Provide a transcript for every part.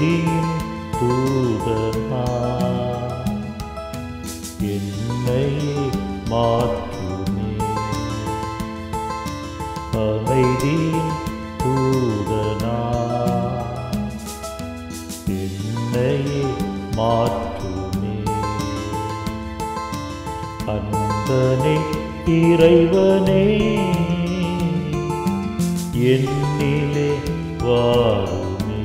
அமைதியின் தூதனா என்னை மாற்றுமே அமைதியின் தூதனா என்னை மாற்றுமே அன்பனே இறைவனே என்னிலே வாருமே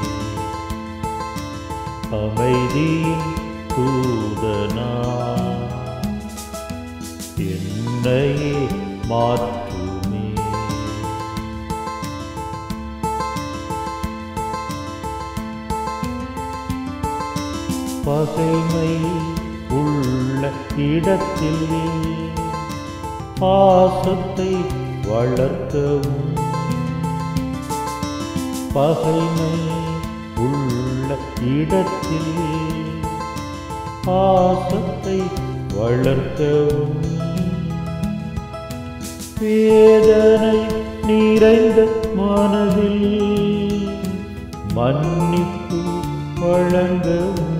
அமைதியின் தூதனா என்னை மாற்றுமே பகைமை உள்ள இடத்தில் பாசத்தை வளர்க்கவும் பகைமை உள்ள இடத்தில் பாசத்தை வளர்க்கவும் வேதனை நிறைந்த மனதில் மன்னிப்பு வழங்கவும்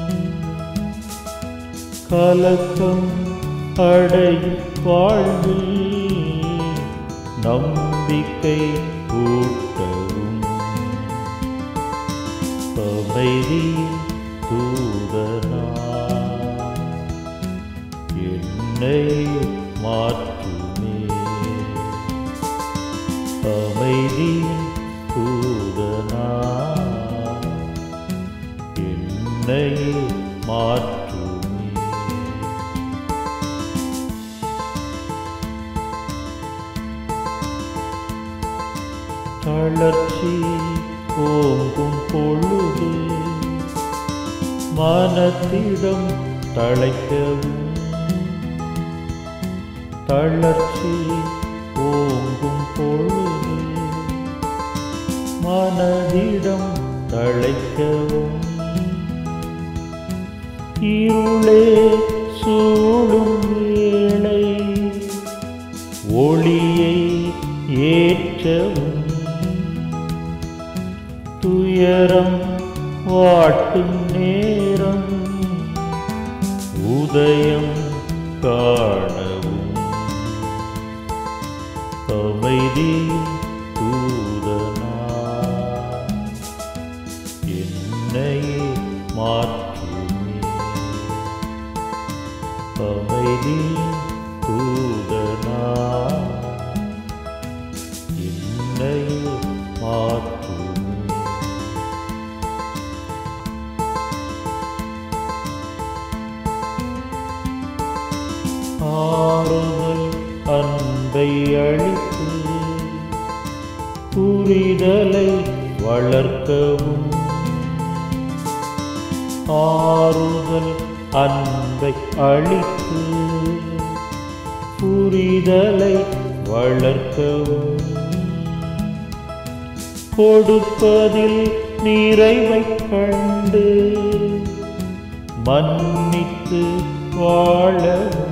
கலக்கம் அடையும் வாழ்வில் நம்பிக்கை ஊட்டவும் அமைதி தூதனா என்னை மாற்றுமே அமைதி தூதனா என்னை மாற்றுமே தளர்ச்சி ஓங்கும் பொழுது மனத்திடம் தழைக்கவும் தளர்ச்சி ஓங்கும் பொழுது மனதிடம் தழைக்கவும் இருளே சூழும் வேளை ஒளியை ஏற்றவும் துயரம் வாட்டும் நேரம் உதயம் காணவும் அமைதி தூதனா என்னை மாற்றுமே அமைதி தூதனா என்னை மாற்றுமே ஆறுதல் அன்பை அளித்து புரிதலை வளர்க்கவும் ஆறுதல் அன்பை அளித்து புரிதலை வளர்க்கவும் கொடுப்பதில் நிறைவை கண்டு மன்னித்து வாழவும்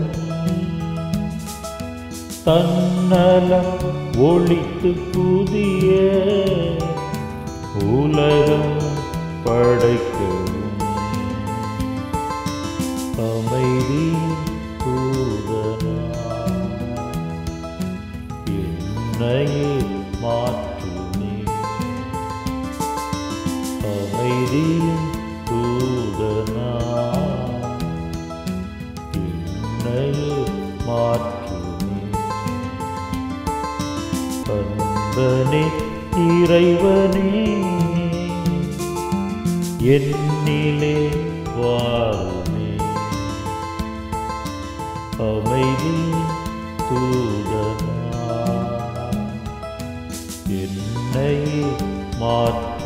தன்னலம் ஒழித்து புதிய உலகம் படைக்கவும் அமைதி தூதனா என்னை மாற்றுமே அமைதி தூதனா என்னை மாற்றுமே அன்பனே இறைவனே என்னிலே வாருமே அமைதி தூதனா என்னை மாற்று